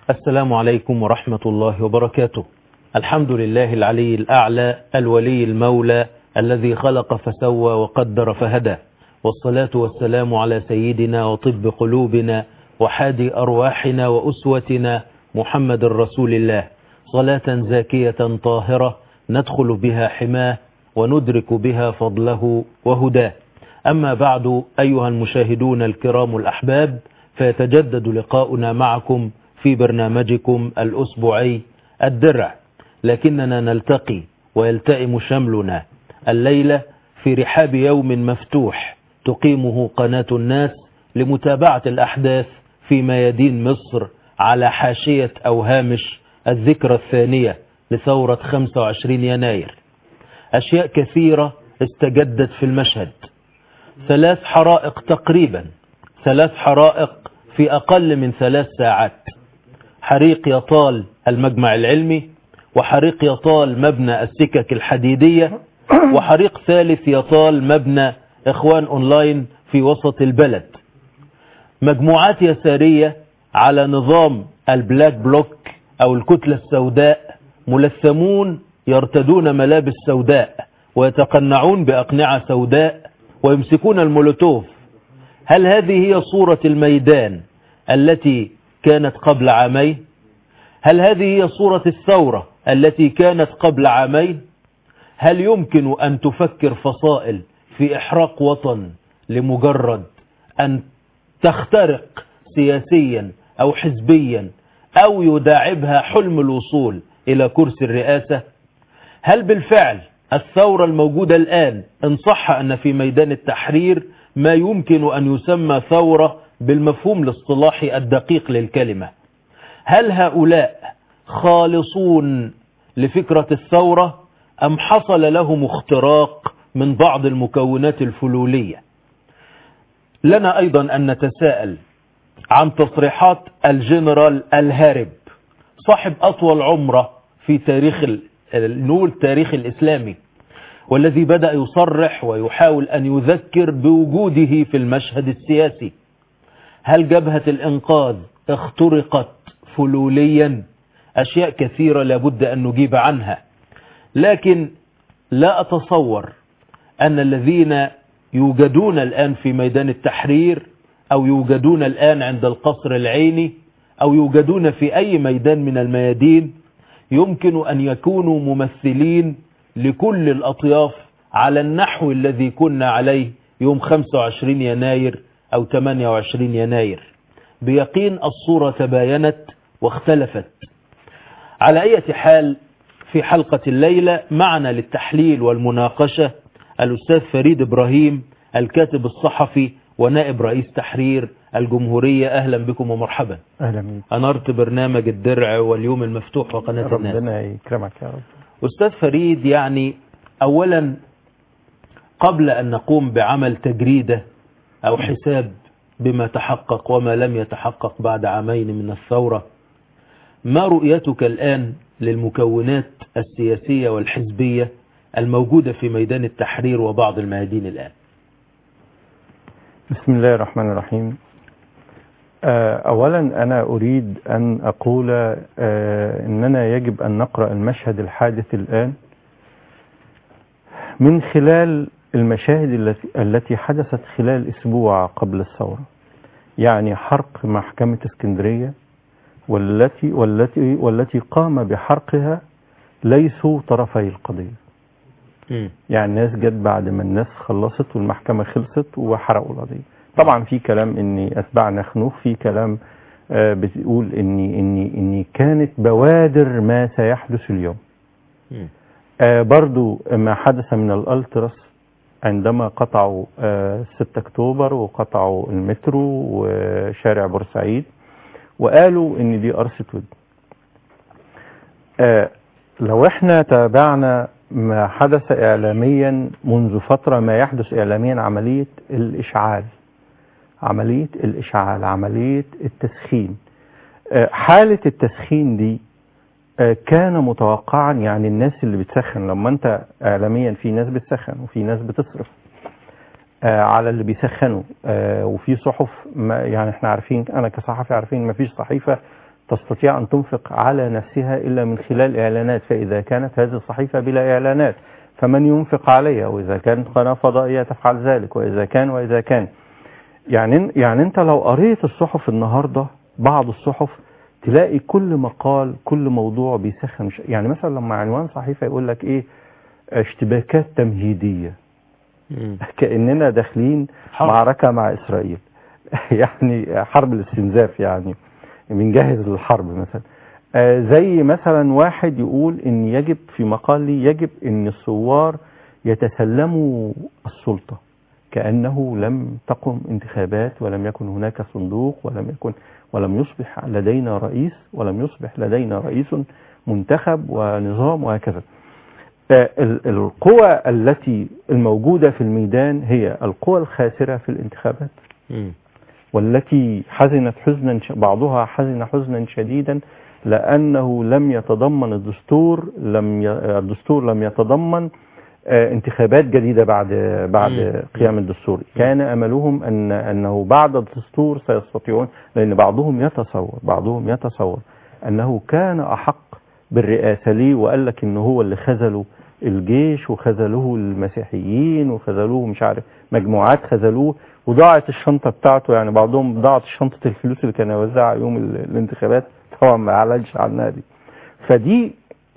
السلام عليكم ورحمة الله وبركاته الحمد لله العلي الأعلى الولي المولى الذي خلق فسوى وقدر فهدى والصلاة والسلام على سيدنا وطب قلوبنا وحادي أرواحنا وأسوتنا محمد رسول الله صلاة زاكية طاهرة ندخل بها حماه وندرك بها فضله وهداه أما بعد أيها المشاهدون الكرام الأحباب فيتجدد لقاؤنا معكم في برنامجكم الأسبوعي الدرع لكننا نلتقي ويلتئم شملنا الليلة في رحاب يوم مفتوح تقيمه قناة الناس لمتابعة الأحداث في ميادين مصر على حاشية أو هامش الذكرى الثانية لثورة 25 يناير أشياء كثيرة استجدت في المشهد ثلاث حرائق تقريبا ثلاث حرائق في أقل من ثلاث ساعات حريق يطال المجمع العلمي وحريق يطال مبنى السكك الحديدية وحريق ثالث يطال مبنى إخوان أونلاين في وسط البلد مجموعات يسارية على نظام البلاك بلوك أو الكتلة السوداء ملثمون يرتدون ملابس سوداء ويتقنعون بأقنعة سوداء ويمسكون المولوتوف هل هذه هي صورة الميدان التي كانت قبل عامين هل هذه هي صورة الثورة التي كانت قبل عامين هل يمكن أن تفكر فصائل في إحراق وطن لمجرد أن تخترق سياسيا أو حزبيا أو يداعبها حلم الوصول إلى كرسي الرئاسة هل بالفعل الثورة الموجودة الآن إن صح أن في ميدان التحرير ما يمكن أن يسمى ثورة بالمفهوم الاصطلاحي الدقيق للكلمة هل هؤلاء خالصون لفكرة الثورة أم حصل لهم اختراق من بعض المكونات الفلولية لنا أيضا أن نتساءل عن تصريحات الجنرال الهارب صاحب أطول عمرة في تاريخ نقول التاريخ الإسلامي والذي بدأ يصرح ويحاول أن يذكر بوجوده في المشهد السياسي هل جبهة الإنقاذ اخترقت فلوليا أشياء كثيرة لابد أن نجيب عنها لكن لا أتصور أن الذين يوجدون الآن في ميدان التحرير أو يوجدون الآن عند القصر العيني أو يوجدون في أي ميدان من الميادين يمكن أن يكونوا ممثلين لكل الأطياف على النحو الذي كنا عليه يوم 25 يناير أو 28 يناير بيقين الصورة تباينت واختلفت على أي حال في حلقة الليلة معنا للتحليل والمناقشة الأستاذ فريد إبراهيم الكاتب الصحفي ونائب رئيس تحرير الجمهورية أهلا بكم ومرحبا أهلا بك أنرت برنامج الدرع واليوم المفتوح وقناة الناس ربنا يكرمك يا رب أستاذ فريد يعني أولا قبل أن نقوم بعمل تجريدة أو حساب بما تحقق وما لم يتحقق بعد عامين من الثورة ما رؤيتك الآن للمكونات السياسية والحزبية الموجودة في ميدان التحرير وبعض الميادين الآن بسم الله الرحمن الرحيم أولا أنا أريد أن أقول أننا يجب أن نقرأ المشهد الحادث الآن من خلال المشاهد التي حدثت خلال أسبوع قبل الثورة يعني حرق محكمة اسكندرية والتي والتي والتي قام بحرقها ليسوا طرفي القضية م. يعني الناس جت بعد ما الناس خلصت والمحكمة خلصت وحرقوا القضية طبعا في كلام ان اتباع نخنوخ في كلام آه بتقول ان ان ان كانت بوادر ما سيحدث اليوم م. آه برضو ما حدث من الالتراس عندما قطعوا آه 6 اكتوبر وقطعوا المترو وشارع بورسعيد وقالوا ان دي قرصة ود لو احنا تابعنا ما حدث اعلاميا منذ فترة ما يحدث اعلاميا عملية الاشعال عملية الاشعال عملية التسخين حالة التسخين دي كان متوقعا يعني الناس اللي بتسخن لما انت اعلاميا في ناس بتسخن وفي ناس بتصرف على اللي بيسخنوا وفي صحف يعني احنا عارفين انا كصحفي عارفين ما فيش صحيفة تستطيع أن تنفق على نفسها إلا من خلال إعلانات فإذا كانت هذه الصحيفة بلا إعلانات فمن ينفق عليها وإذا كانت قناة فضائية تفعل ذلك وإذا كان وإذا كان يعني يعني أنت لو قريت الصحف النهاردة بعض الصحف تلاقي كل مقال كل موضوع بيسخن ش- يعني مثلا لما عنوان صحيفة يقول لك إيه اشتباكات تمهيدية مم. كأننا داخلين حرب. معركة مع إسرائيل يعني حرب الاستنزاف يعني بنجهز للحرب مثلا آه، زي مثلا واحد يقول ان يجب في مقال لي يجب ان الثوار يتسلموا السلطة كأنه لم تقم انتخابات ولم يكن هناك صندوق ولم يكن ولم يصبح لدينا رئيس ولم يصبح لدينا رئيس منتخب ونظام وهكذا آه، ال- القوى التي الموجودة في الميدان هي القوى الخاسرة في الانتخابات مم. والتي حزنت حزنا ش- بعضها حزن حزنا شديدا لأنه لم يتضمن الدستور لم ي... الدستور لم يتضمن آه، انتخابات جديدة بعد بعد مم. قيام الدستور كان أملهم أن أنه بعد الدستور سيستطيعون لأن بعضهم يتصور بعضهم يتصور أنه كان أحق بالرئاسة ليه وقال لك إن هو اللي خذلوا الجيش وخذلوه المسيحيين وخذلوه مش عارف مجموعات خذلوه وضاعت الشنطة بتاعته يعني بعضهم ضاعت شنطة الفلوس اللي كان يوزعها يوم ال- الانتخابات طبعا ما اعلنش عنها دي فدي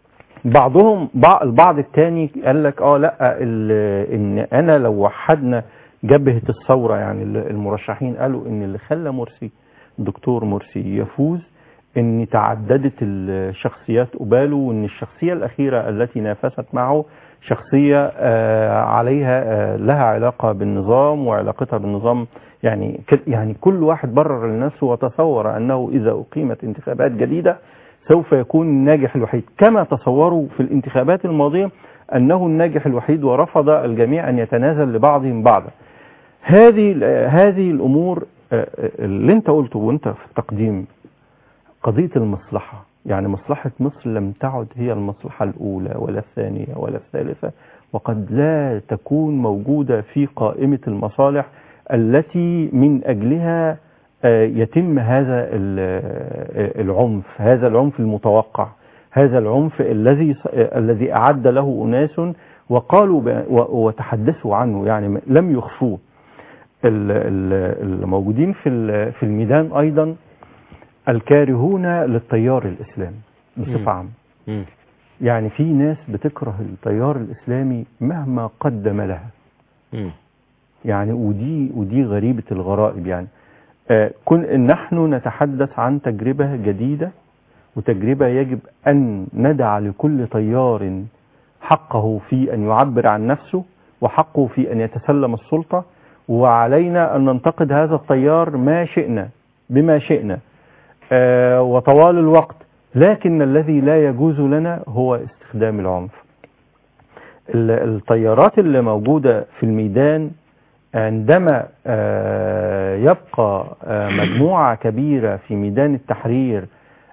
بعضهم بع- البعض التاني قال لك اه لا ال- ان انا لو وحدنا جبهة الثورة يعني ال- المرشحين قالوا ان اللي خلى مرسي الدكتور مرسي يفوز ان تعددت الشخصيات قباله وان الشخصية الاخيرة التي نافست معه شخصية آه، عليها آه، لها علاقة بالنظام وعلاقتها بالنظام يعني ك- يعني كل واحد برر لنفسه وتصور انه اذا اقيمت انتخابات جديدة سوف يكون الناجح الوحيد كما تصوروا في الانتخابات الماضية أنه الناجح الوحيد ورفض الجميع أن يتنازل لبعضهم بعضا هذه هذه الأمور آه، اللي أنت قلته وأنت في التقديم قضية المصلحة يعني مصلحة مصر لم تعد هي المصلحة الأولى ولا الثانية ولا الثالثة وقد لا تكون موجودة في قائمة المصالح التي من أجلها آه، يتم هذا ال- آه، العنف هذا العنف المتوقع هذا العنف الذي ص- آه، الذي أعد له أناس وقالوا ب- و- وتحدثوا عنه يعني م- لم يخفوه ال- ال- الموجودين في ال- في الميدان أيضا الكارهون للتيار الإسلامي مم. بصفة عامة مم. يعني في ناس بتكره التيار الإسلامي مهما قدم لها مم. يعني ودي ودي غريبة الغرائب يعني آه، كن نحن نتحدث عن تجربة جديدة وتجربة يجب أن ندع لكل تيار حقه في أن يعبر عن نفسه وحقه في أن يتسلم السلطة وعلينا أن ننتقد هذا التيار ما شئنا بما شئنا آه، وطوال الوقت لكن الذي لا يجوز لنا هو استخدام العنف ال- التيارات اللي موجودة في الميدان عندما آه، يبقى آه، مجموعة كبيرة في ميدان التحرير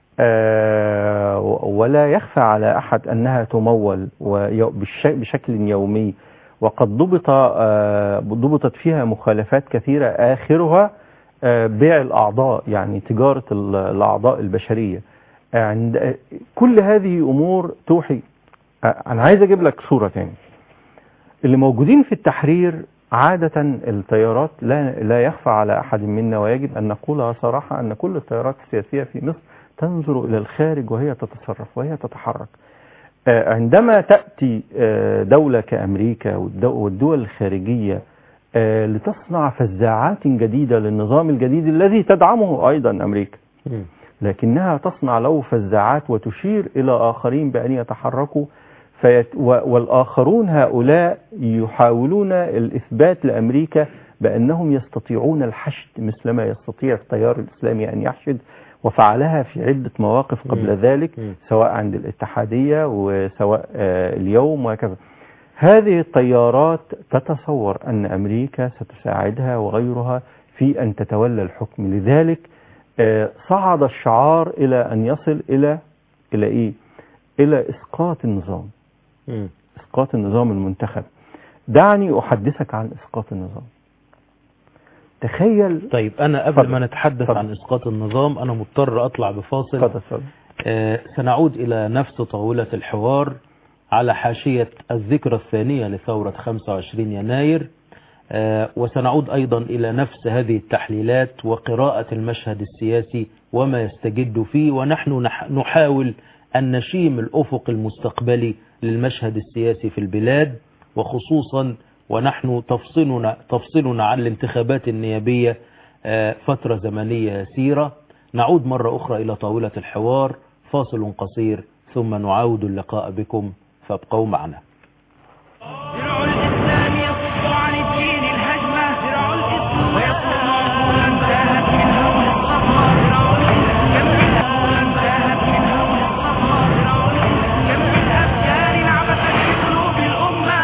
آه، ولا يخفى على أحد أنها تمول ويو- بالش- بشكل يومي وقد ضبط آه، ضبطت فيها مخالفات كثيرة آخرها آه، بيع الأعضاء يعني تجارة ال- الأعضاء البشرية عند كل هذه أمور توحي آه، أنا عايز أجيب لك صورة تاني اللي موجودين في التحرير عادة التيارات لا, لا يخفى على أحد منا ويجب أن نقولها صراحة أن كل التيارات السياسية في مصر تنظر إلى الخارج وهي تتصرف وهي تتحرك آه، عندما تأتي آه، دولة كأمريكا والدو- والدول الخارجية آه، لتصنع فزاعات جديدة للنظام الجديد الذي تدعمه أيضا أمريكا مم. لكنها تصنع له فزاعات وتشير إلى آخرين بأن يتحركوا فيت و- والآخرون هؤلاء يحاولون الإثبات لأمريكا بأنهم يستطيعون الحشد مثلما يستطيع التيار الإسلامي أن يحشد وفعلها في عدة مواقف قبل مم. ذلك مم. سواء عند الاتحادية وسواء آه، اليوم وهكذا هذه التيارات تتصور أن أمريكا ستساعدها وغيرها في أن تتولى الحكم لذلك آه، صعد الشعار إلى أن يصل إلى إلى إيه؟ إلى إسقاط النظام مم. إسقاط النظام المنتخب دعني أحدثك عن إسقاط النظام تخيل طيب أنا قبل اتفضل. ما نتحدث اتفضل. عن إسقاط النظام أنا مضطر أطلع بفاصل اتفضل اتفضل آه، سنعود إلى نفس طاولة الحوار على حاشية الذكرى الثانية لثورة 25 يناير آه، وسنعود أيضا إلى نفس هذه التحليلات وقراءة المشهد السياسي وما يستجد فيه ونحن نح- نحاول أن نشيم الأفق المستقبلي للمشهد السياسي في البلاد وخصوصا ونحن تفصلنا, تفصلنا عن الانتخابات النيابية آه، فترة زمنية يسيرة نعود مرة أخرى إلى طاولة الحوار فاصل قصير ثم نعاود اللقاء بكم فابقوا معنا درع الإسلام يصد عن الدين الهجمة درع الإسلام ويصد عقولا انتهت من هول الصفا درع الإسلام كم من عقولا انتهت من هول الصفا درع الإسلام كم من أفكار عبثت في قلوب الأمة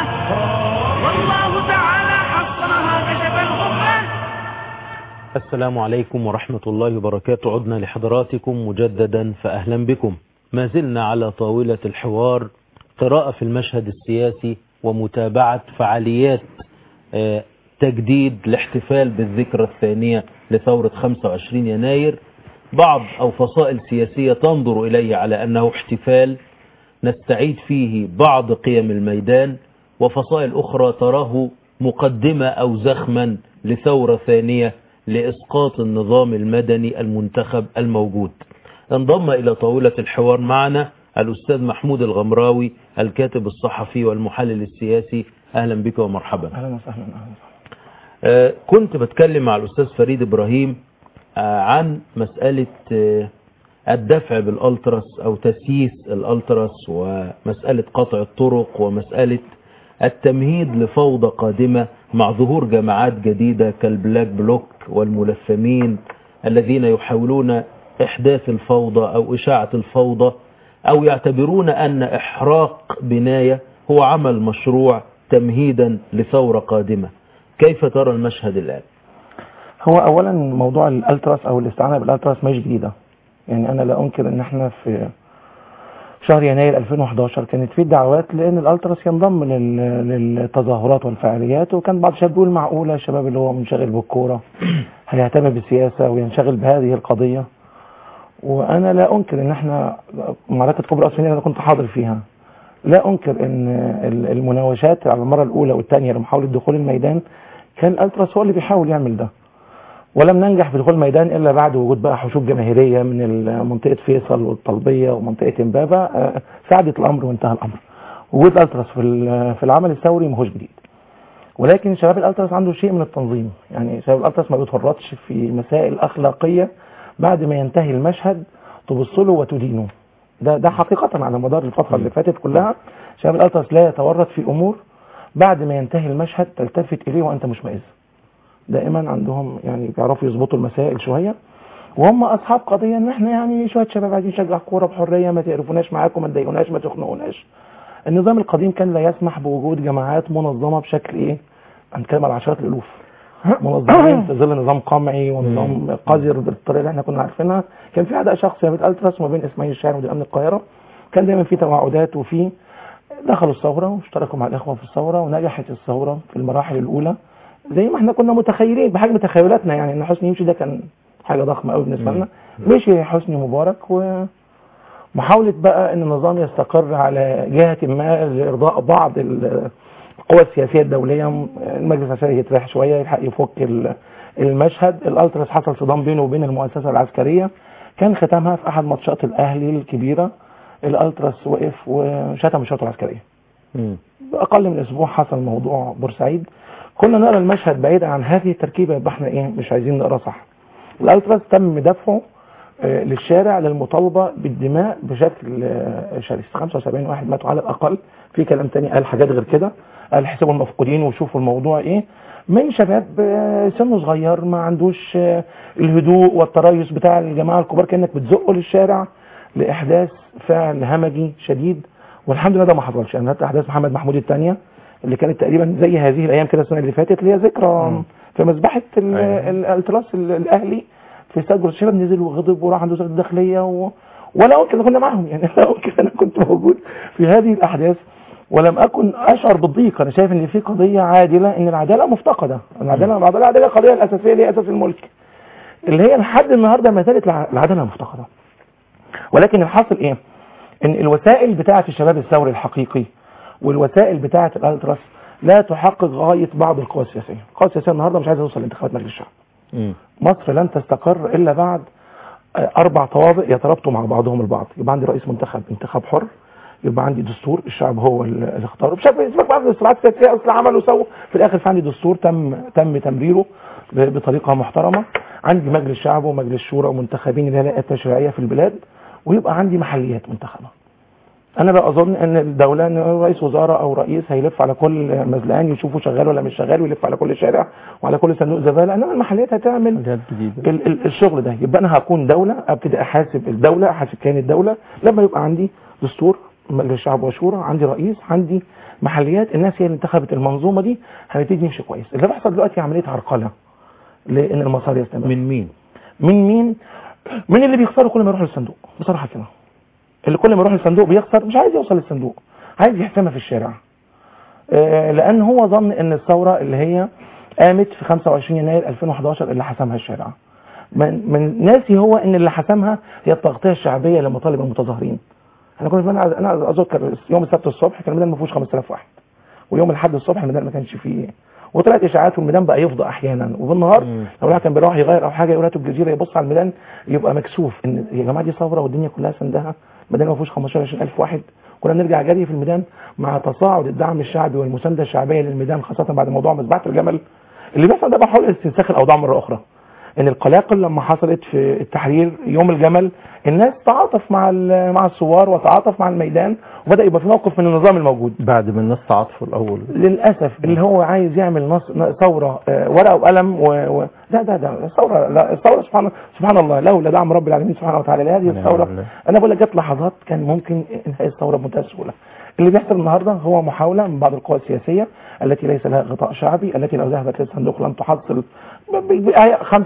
والله تعالى حصنها كشف الغمة السلام عليكم ورحمة الله وبركاته عدنا لحضراتكم مجددا فأهلا بكم ما زلنا على طاولة الحوار قراءة في المشهد السياسي ومتابعة فعاليات آه، تجديد الاحتفال بالذكرى الثانية لثورة 25 يناير بعض أو فصائل سياسية تنظر إليه على أنه احتفال نستعيد فيه بعض قيم الميدان وفصائل أخرى تراه مقدمة أو زخما لثورة ثانية لإسقاط النظام المدني المنتخب الموجود انضم إلى طاولة الحوار معنا الأستاذ محمود الغمراوي الكاتب الصحفي والمحلل السياسي أهلا بك ومرحبا اهلا وسهلا اهلا آه، كنت بتكلم مع الأستاذ فريد إبراهيم آه، عن مسألة آه، الدفع بالألتراس أو تسييس الألتراس ومسألة قطع الطرق ومسألة التمهيد لفوضى قادمة مع ظهور جماعات جديدة كالبلاك بلوك والملثمين الذين يحاولون إحداث الفوضى أو إشاعة الفوضى أو يعتبرون أن إحراق بناية هو عمل مشروع تمهيدا لثورة قادمة كيف ترى المشهد الآن هو اولا موضوع الالتراس او الاستعانه بالالتراس مش جديده يعني انا لا انكر ان احنا في شهر يناير 2011 كانت في دعوات لان الالتراس ينضم لل- للتظاهرات والفعاليات وكان بعض الشباب بيقول معقوله الشباب اللي هو منشغل بالكوره هيهتم بالسياسه وينشغل بهذه القضيه وانا لا انكر ان احنا معركه كبرى اسفنيه انا كنت حاضر فيها لا انكر ان ال- المناوشات على المره الاولى والثانيه لمحاوله دخول الميدان كان الالتراس هو اللي بيحاول يعمل ده ولم ننجح في دخول الميدان الا بعد وجود بقى حشود جماهيريه من ال- منطقه فيصل والطلبيه ومنطقه امبابه آه، ساعدت الامر وانتهى الامر. وجود الالتراس في ال- في العمل الثوري ما هوش جديد. ولكن شباب الالتراس عنده شيء من التنظيم، يعني شباب الالتراس ما بيتورطش في مسائل اخلاقيه بعد ما ينتهي المشهد تبص له وتدينه. ده ده حقيقه على مدار الفتره اللي فاتت كلها شباب الالتراس لا يتورط في امور بعد ما ينتهي المشهد تلتفت اليه وانت مشمئز. دائما عندهم يعني بيعرفوا يظبطوا المسائل شويه وهم اصحاب قضيه ان احنا يعني شويه شباب عايزين نشجع كوره بحريه ما تقرفوناش معاكم ما تضايقوناش ما تخنقوناش النظام القديم كان لا يسمح بوجود جماعات منظمه بشكل ايه هنتكلم على عشرات الالوف منظمين في ظل نظام قمعي ونظام قذر بالطريقه اللي احنا كنا عارفينها كان في عداء شخصي ما بين التراس وما بين اسماعيل الشاعر مدير امن القاهره كان دايما في توعدات وفي دخلوا الثوره واشتركوا مع الاخوه في الثوره ونجحت الثوره في المراحل الاولى زي ما احنا كنا متخيلين بحجم تخيلاتنا يعني ان حسني يمشي ده كان حاجه ضخمه قوي بالنسبه لنا مشي حسني مبارك ومحاوله بقى ان النظام يستقر على جهه ما لارضاء بعض ال- القوى السياسيه الدوليه المجلس العسكري يتريح شويه يلحق يفك ال- المشهد الالتراس حصل صدام بينه وبين المؤسسه العسكريه كان ختامها في احد ماتشات الاهلي الكبيره الالتراس وقف وشتم الشرطه العسكريه مم. باقل من اسبوع حصل موضوع بورسعيد كنا نرى المشهد بعيدا عن هذه التركيبه يبقى احنا ايه مش عايزين نقرا صح الالتراس تم دفعه آه، للشارع للمطالبه بالدماء بشكل آه، شرس 75 واحد ماتوا على الاقل في كلام تاني قال حاجات غير كده قال حسابوا المفقودين وشوفوا الموضوع ايه من شباب آه، سنه صغير ما عندوش آه، الهدوء والتريث بتاع الجماعه الكبار كانك بتزقه للشارع لاحداث فعل همجي شديد والحمد لله ده ما حصلش انا احداث محمد محمود الثانيه اللي كانت تقريبا زي هذه الايام كده السنه اللي فاتت اللي هي ذكرى في مذبحه ال- أيوة. ال- الالتراس ال- الاهلي في استاد بورسعيد الشباب نزل وغضب وراح عند وزاره الداخليه و... ولا انكر إن كنا معاهم يعني لا انكر انا كنت موجود في هذه الاحداث ولم اكن اشعر بالضيق انا شايف ان في قضيه عادله ان العداله مفتقده العداله العداله العداله القضيه الاساسيه اللي هي اساس الملك اللي هي لحد النهارده ما زالت الع- العداله مفتقده ولكن الحاصل ايه ان الوسائل بتاعه الشباب الثوري الحقيقي والوسائل بتاعه الالتراس لا تحقق غايه بعض القوى السياسيه القوى السياسيه النهارده مش عايزه توصل لانتخابات مجلس الشعب مم. مصر لن تستقر الا بعد آه، اربع طوابق يترابطوا مع بعضهم البعض يبقى عندي رئيس منتخب انتخاب حر يبقى عندي دستور الشعب هو ال- اللي اختاره مش عارف سيبك بقى من الاصلاحات السياسيه اصل عملوا وسووا في الاخر في عندي دستور تم تم تمريره ب- بطريقه محترمه عندي مجلس شعب ومجلس شورى ومنتخبين اللي هي الهيئات التشريعيه في البلاد ويبقى عندي محليات منتخبه انا لا اظن ان الدوله ان رئيس وزراء او رئيس هيلف على كل مزلقان يشوفه شغال ولا مش شغال ويلف على كل شارع وعلى كل صندوق زباله انما المحليات هتعمل حاجات جديدة ال- ال- الشغل ده يبقى انا هكون دوله ابتدي احاسب الدوله احاسب كيان الدوله لما يبقى عندي دستور مجلس شعب وشورى عندي رئيس عندي محليات الناس هي اللي انتخبت المنظومه دي هنبتدي نمشي كويس اللي بيحصل دلوقتي عمليه عرقله لان المسار يستمر من مين من مين من اللي بيخسروا كل ما يروح للصندوق بصراحه كده اللي كل ما يروح للصندوق بيخسر مش عايز يوصل للصندوق عايز يحسمها في الشارع آه، لان هو ظن ان الثوره اللي هي قامت في 25 يناير 2011 اللي حسمها الشارع من, من ناسي هو ان اللي حسمها هي التغطيه الشعبيه لمطالب المتظاهرين احنا كنا زمان انا اذكر يوم السبت الصبح كان الميدان ما فيهوش 5000 واحد ويوم الاحد الصبح الميدان ما كانش فيه وطلعت اشاعات والميدان بقى يفضى احيانا وبالنهار مم. لو الواحد كان بيروح يغير او حاجه يقول هاتوا الجزيره يبص على الميدان يبقى مكسوف ان يا جماعه دي ثوره والدنيا كلها سندها الميدان ما فيهوش 15 20000 واحد كنا نرجع جري في الميدان مع تصاعد الدعم الشعبي والمسانده الشعبيه للميدان خاصه بعد موضوع مذبحه الجمل اللي بيحصل ده بحاول استنساخ الاوضاع مره اخرى ان القلاقل لما حصلت في التحرير يوم الجمل الناس تعاطف مع ال- مع الثوار وتعاطف مع الميدان وبدا يبقى في موقف من النظام الموجود بعد ما الناس تعاطفوا الأول للاسف اللي هو عايز يعمل نص ن- ثوره آه، ورقه وقلم و... و... لا ده ده الثوره لا الثوره سبحان سبحان الله لولا دعم رب العالمين سبحانه وتعالى لهذه ونعم الثوره بالله. انا بقول لك جت لحظات كان ممكن انهاء الثوره بمنتهى السهوله اللي بيحصل النهارده هو محاوله من بعض القوى السياسيه التي ليس لها غطاء شعبي التي لو ذهبت للصندوق لن تحصل ب- ب- ب- 35% 40%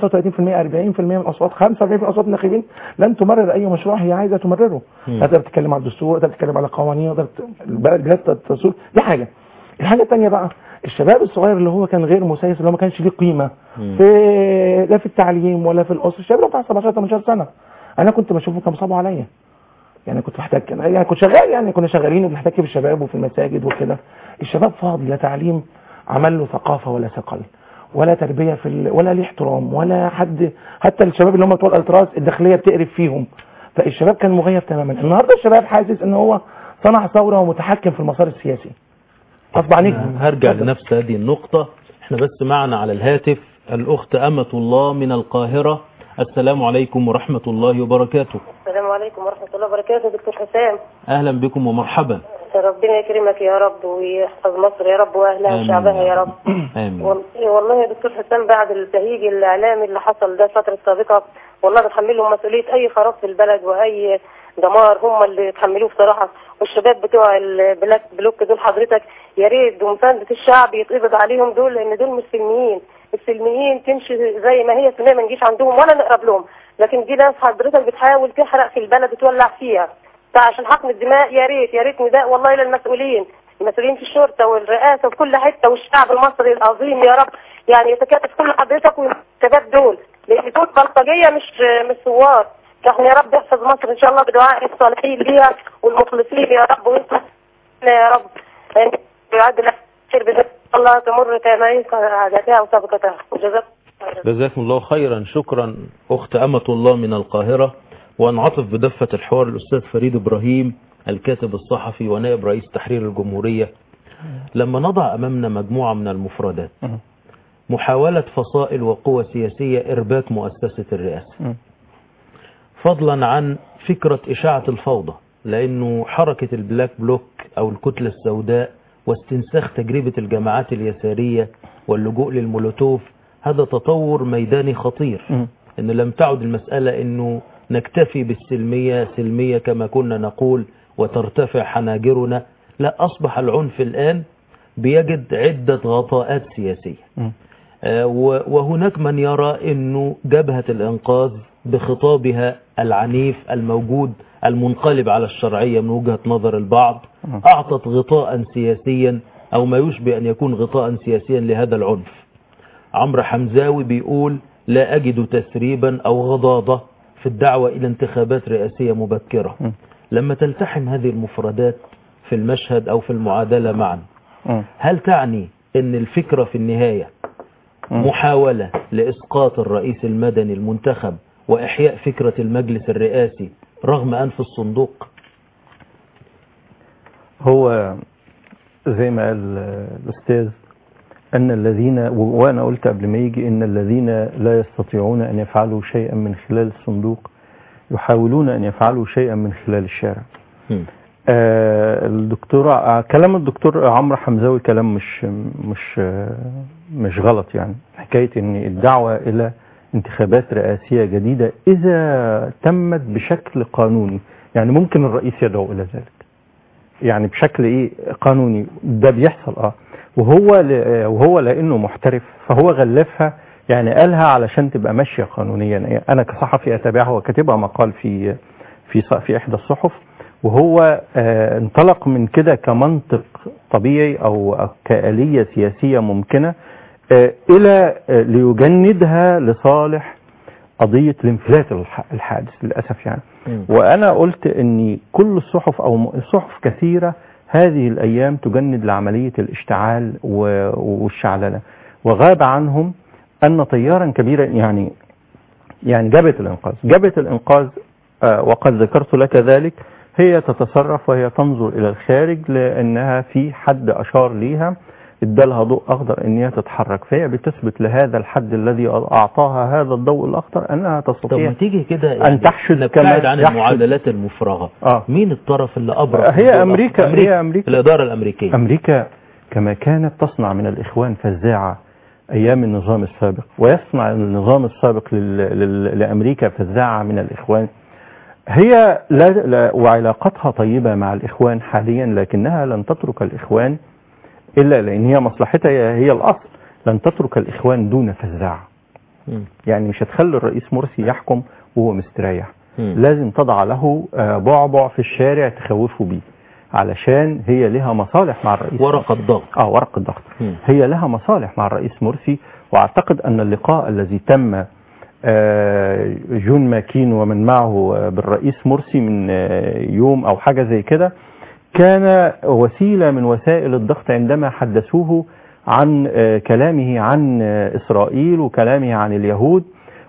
من الاصوات 45% من اصوات الناخبين لن تمرر اي مشروع هي عايزه تمرره مم. لا تقدر تتكلم على الدستور لا تقدر تتكلم على قوانين لا تقدر ت- البلد بلاد تسول دي حاجه الحاجه الثانيه بقى الشباب الصغير اللي هو كان غير مسيس اللي هو ما كانش ليه قيمه مم. في لا في التعليم ولا في الاسره الشباب اللي بتاع 17 18 سنه انا كنت بشوفه كان صعب عليا يعني كنت محتاج يعني كنت شغال يعني كنا شغالين وبنحتك بالشباب وفي المساجد وكده الشباب فاضي لا تعليم عمل له ثقافه ولا ثقل ولا تربيه في ال... ولا ليه احترام ولا حد حتى الشباب اللي هم بتوع الالتراس الداخليه بتقرف فيهم فالشباب كان مغيب تماما النهارده الشباب حاسس ان هو صنع ثوره ومتحكم في المسار السياسي غصب عنيك هرجع اتفضل. لنفس هذه النقطة احنا بس معنا على الهاتف الأخت أمة الله من القاهرة السلام عليكم ورحمة الله وبركاته السلام عليكم ورحمة الله وبركاته دكتور حسام أهلا بكم ومرحبا ربنا يكرمك يا رب ويحفظ مصر يا رب وأهلها آمين وشعبها يا رب آمين وال- والله يا دكتور حسام بعد التهيج الإعلامي اللي حصل ده الفترة السابقة والله بتحملهم مسؤولية أي خراب في البلد وأي دمار هم اللي يتحملوه بصراحة والشباب بتوع البلاك بلوك دول حضرتك يا ريت ومساندة الشعب يتقبض عليهم دول لأن دول مش سلميين السلميين تمشي زي ما هي سلمية ما نجيش عندهم ولا نقرب لهم لكن دي ناس حضرتك بتحاول تحرق في البلد وتولع فيها فعشان حقن الدماء يا ريت يا ريت نداء والله للمسؤولين المسؤولين في الشرطه والرئاسه وفي كل حته والشعب المصري العظيم يا رب يعني يتكاتف كل حضرتك والشباب دول لان دول بلطجيه مش مش ثوار احنا يا رب يحفظ مصر ان شاء الله بدعاء الصالحين ليها والمخلصين يا رب ويصلح يا رب يعد لها خير بإذن الله تمر كما عادتها وسابقتها وجزاكم الله خيرا. جزاكم الله خيرا شكرا أخت أمة الله من القاهرة وأنعطف بدفة الحوار الأستاذ فريد إبراهيم الكاتب الصحفي ونائب رئيس تحرير الجمهورية لما نضع أمامنا مجموعة من المفردات مم. محاولة فصائل وقوى سياسية إرباك مؤسسة الرئاسة مم. فضلا عن فكرة إشاعة الفوضى لأنه حركة البلاك بلوك أو الكتلة السوداء واستنساخ تجربة الجماعات اليسارية واللجوء للمولوتوف هذا تطور ميداني خطير مم. ان لم تعد المسألة انه نكتفي بالسلمية سلمية كما كنا نقول وترتفع حناجرنا لا اصبح العنف الان بيجد عدة غطاءات سياسية مم. آه، و- وهناك من يرى انه جبهة الانقاذ بخطابها العنيف الموجود المنقلب على الشرعية من وجهة نظر البعض مم. أعطت غطاء سياسيا أو ما يشبه أن يكون غطاء سياسيا لهذا العنف عمرو حمزاوي بيقول لا أجد تسريبا أو غضاضة في الدعوة إلى انتخابات رئاسية مبكرة م. لما تلتحم هذه المفردات في المشهد أو في المعادلة معا مم. هل تعني أن الفكرة في النهاية مم. محاولة لإسقاط الرئيس المدني المنتخب وإحياء فكرة المجلس الرئاسي رغم أنف الصندوق هو زي ما قال آه، الأستاذ أن الذين و- وأنا قلت قبل ما يجي إن الذين لا يستطيعون أن يفعلوا شيئا من خلال الصندوق يحاولون أن يفعلوا شيئا من خلال الشارع مم. آه، الدكتور آه، كلام الدكتور عمرو حمزاوي كلام مش مش آه، مش غلط يعني حكاية ان الدعوة الى انتخابات رئاسية جديدة اذا تمت بشكل قانوني يعني ممكن الرئيس يدعو الى ذلك يعني بشكل ايه قانوني ده بيحصل اه وهو ل- آه، وهو لانه محترف فهو غلفها يعني قالها علشان تبقى ماشيه قانونيا يعني انا كصحفي اتابعها وكاتبها مقال في في ص- في احدى الصحف وهو آه، انطلق من كده كمنطق طبيعي او أو كآلية سياسية ممكنة آه، الى آه، ليجندها لصالح قضية الانفلات الح- الحادث للأسف يعني مم. وأنا قلت أن كل الصحف أو م- صحف كثيرة هذه الأيام تجند لعملية الاشتعال و- والشعللة وغاب عنهم أن طيارا كبيرا يعني يعني جبهة الإنقاذ جبهة الإنقاذ آه، وقد ذكرت لك ذلك هي تتصرف وهي تنظر إلى الخارج لأنها في حد أشار ليها ادالها ضوء أخضر أن هي تتحرك فهي بتثبت لهذا الحد الذي أعطاها هذا الضوء الأخضر أنها طب تستطيع ما تيجي كده أن يعني تحشد نبتعد كما عن يحشد. المعادلات المفرغة آه. مين الطرف اللي أبرز هي الدور؟ أمريكا- هي أمريكا. الإدارة الأمريكية أمريكا كما كانت تصنع من الإخوان فزاعة أيام النظام السابق ويصنع النظام السابق لل... لل... لأمريكا فزاعة من الإخوان هي لا... لا... وعلاقتها طيبة مع الإخوان حاليا لكنها لن تترك الإخوان إلا لأن هي مصلحتها هي هي الأصل لن تترك الإخوان دون فزاعة مم. يعني مش هتخلي الرئيس مرسي يحكم وهو مستريح مم. لازم تضع له آه، بعبع في الشارع تخوفه بيه علشان هي لها مصالح مع الرئيس ورقة ضغط اه ورق الضغط مم. هي لها مصالح مع الرئيس مرسي واعتقد ان اللقاء الذي تم آه، جون ماكين ومن معه آه، بالرئيس مرسي من آه، يوم او حاجه زي كده كان وسيله من وسائل الضغط عندما حدثوه عن آه، كلامه عن آه، اسرائيل وكلامه عن اليهود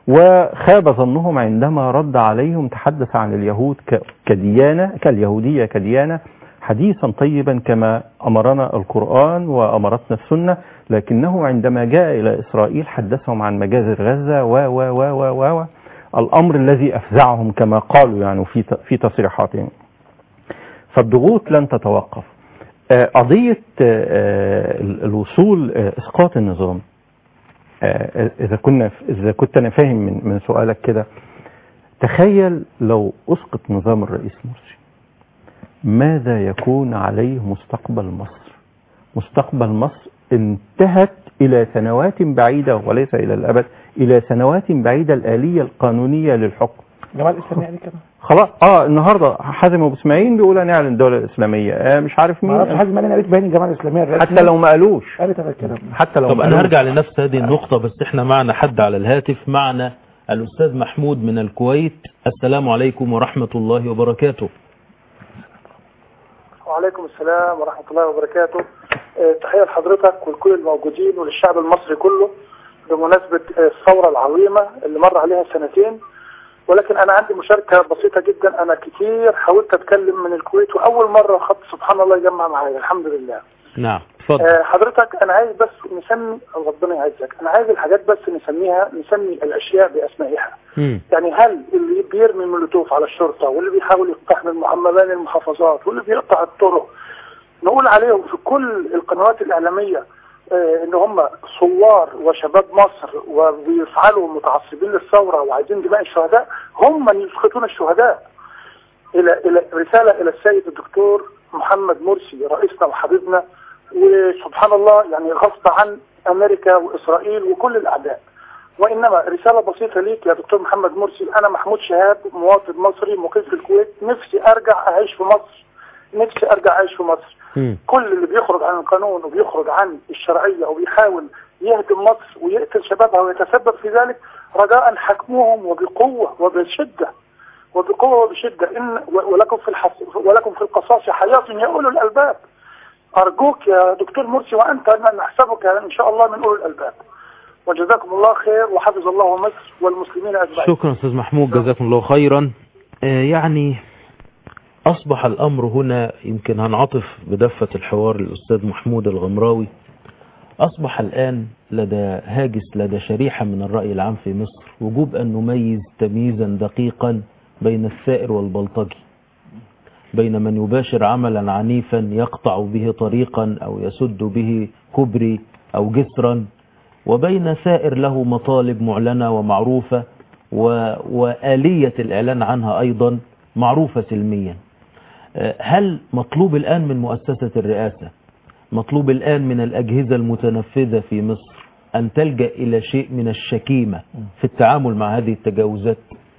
وخاب ظنهم عندما رد عليهم تحدث عن اليهود ك- كديانه كاليهوديه كديانه حديثا طيبا كما امرنا القران وامرتنا السنه لكنه عندما جاء الى اسرائيل حدثهم عن مجازر غزه و و و و و, و الامر الذي افزعهم كما قالوا يعني في ت- في تصريحاتهم فالضغوط لن تتوقف آه، قضيه آه، آه، ال- الوصول آه، اسقاط النظام آه، اذا كنا اذا كنت انا فاهم من من سؤالك كده تخيل لو اسقط نظام الرئيس مرسي ماذا يكون عليه مستقبل مصر مستقبل مصر انتهت الى سنوات بعيده وليس الى الابد الى سنوات بعيده الاليه القانونيه للحكم جمال الاسلامي يعني كده خلاص اه النهارده حازم ابو اسماعيل بيقول هنعلن الدوله الاسلاميه آه مش عارف ما اعرفش مين حازم قال انا قريت بيان الجماعه الاسلاميه الرسمي حتى لو ما قالوش قالت هذا الكلام حتى لو طب ما أنا قالوش. هرجع لنفس هذه النقطة بس إحنا معنا حد على الهاتف معنا الأستاذ محمود من الكويت السلام عليكم ورحمة الله وبركاته وعليكم السلام ورحمة الله وبركاته آه، تحية لحضرتك ولكل الموجودين وللشعب المصري كله بمناسبة آه، الثورة العظيمة اللي مر عليها سنتين ولكن أنا عندي مشاركة بسيطة جدا أنا كتير حاولت أتكلم من الكويت وأول مرة خط سبحان الله يجمع معايا الحمد لله نعم تفضل آه، حضرتك أنا عايز بس نسمي ربنا يعزك أنا عايز الحاجات بس نسميها نسمي الأشياء بأسمائها مم. يعني هل اللي بيرمي المولوتوف على الشرطة واللي بيحاول يقتحم المحملان المحافظات واللي بيقطع الطرق نقول عليهم في كل القنوات الإعلامية آه، ان هم ثوار وشباب مصر وبيفعلوا متعصبين للثورة وعايزين دماء الشهداء هم من يسقطون الشهداء الى الى رسالة الى السيد الدكتور محمد مرسي رئيسنا وحبيبنا وسبحان الله يعني غصب عن امريكا واسرائيل وكل الاعداء وانما رساله بسيطه ليك يا دكتور محمد مرسي انا محمود شهاب مواطن مصري مقيم في الكويت نفسي ارجع اعيش في مصر نفسي ارجع اعيش في مصر مم. كل اللي بيخرج عن القانون وبيخرج عن الشرعيه وبيحاول يهدم مصر ويقتل شبابها ويتسبب في ذلك رجاء حكموهم وبقوه وبشده وبقوه وبشده ان و- ولكم في الحص ولكم في القصاص حياه يا اولو الالباب ارجوك يا دكتور مرسي وانت نحسبك ان شاء الله من اولو الالباب وجزاكم الله خير وحفظ الله مصر والمسلمين اجمعين شكرا أستاذ محمود جزاكم الله خيرا آه، يعني أصبح الأمر هنا يمكن هنعطف بدفة الحوار الأستاذ محمود الغمراوي أصبح الآن لدى هاجس لدى شريحة من الرأي العام في مصر وجوب أن نميز تمييزا دقيقا بين الثائر والبلطجي بين من يباشر عملا عنيفا يقطع به طريقا أو يسد به كبري أو جسرا وبين ثائر له مطالب معلنة ومعروفة و... وآلية الإعلان عنها أيضا معروفة سلميا آه، هل مطلوب الآن من مؤسسة الرئاسة مطلوب الآن من الأجهزة المتنفذة في مصر أن تلجأ إلى شيء من الشكيمة في التعامل مع هذه التجاوزات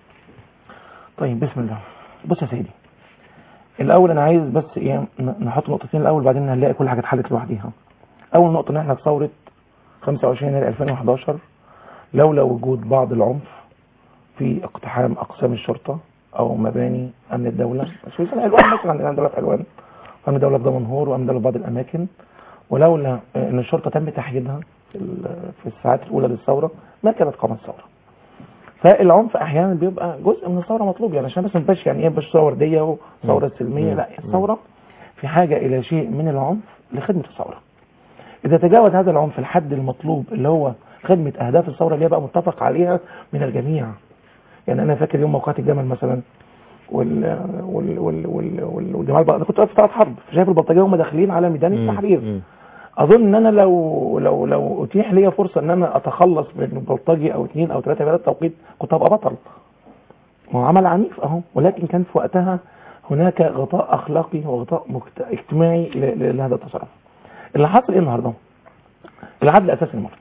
طيب بسم الله بص يا سيدي الاول انا عايز بس ايه ن- نحط نقطتين الاول بعدين هنلاقي كل حاجه اتحلت لوحديها اول نقطه ان احنا في ثوره 25 يناير 2011 لولا وجود بعض العنف في اقتحام اقسام الشرطه او مباني امن الدوله بس في سنه حلوان مثلا عندنا دوله في حلوان وامن الدوله في دمنهور وامن الدوله في بعض الاماكن ولولا ان الشرطه تم تحييدها في ال- في الساعات الاولى للثوره ما كانت قامت ثوره فالعنف احيانا بيبقى جزء من الثوره مطلوب يعني عشان بس ما تبقاش يعني ايه مش ثوره ورديه وثوره سلميه لا الثوره في حاجه الى شيء من العنف لخدمه الثوره اذا تجاوز هذا العنف الحد المطلوب اللي هو خدمه اهداف الثوره اللي هي بقى متفق عليها من الجميع يعني انا فاكر يوم موقعة الجمل مثلا وال وال وال وال وال والجمال بقى انا كنت واقف في طلعت حرب شايف البلطجيه هم داخلين على ميدان التحرير مم. اظن ان انا لو لو لو اتيح لي فرصه ان انا اتخلص من بلطجي او اثنين او ثلاثه في هذا التوقيت كنت هبقى بطل ما هو عمل عنيف اهو ولكن كان في وقتها هناك غطاء اخلاقي وغطاء مجت... اجتماعي ل... ل... لهذا التصرف اللي حصل ايه النهارده العدل اساس المرض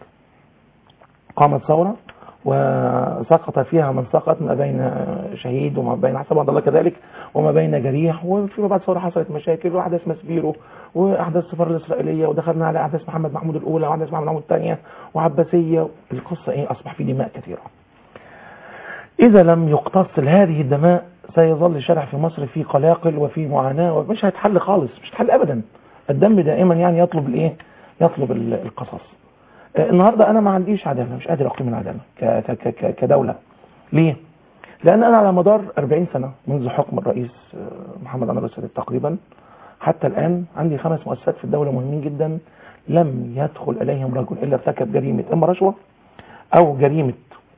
قامت ثوره وسقط فيها من سقط ما بين شهيد وما بين حسب الله كذلك وما بين جريح وفيما بعد ثوره حصلت مشاكل واحداث مسبيرو واحداث السفاره الاسرائيليه ودخلنا على احداث محمد محمود الاولى واحداث محمد محمود الثانيه وعباسيه القصه ايه اصبح في دماء كثيره إذا لم يقتص هذه الدماء سيظل الشارع في مصر في قلاقل وفي معاناة ومش هيتحل خالص مش هيتحل أبدا الدم دائما يعني يطلب الإيه يطلب ال- القصص آه، النهاردة أنا ما عنديش عدالة مش قادر أقيم العدالة ك- ك- ك- ك- كدولة ليه؟ لأن أنا على مدار 40 سنة منذ حكم الرئيس آه، محمد أنور السادات تقريبا حتى الآن عندي خمس مؤسسات في الدولة مهمين جدا لم يدخل إليهم رجل إلا ارتكب جريمة إما رشوة أو جريمة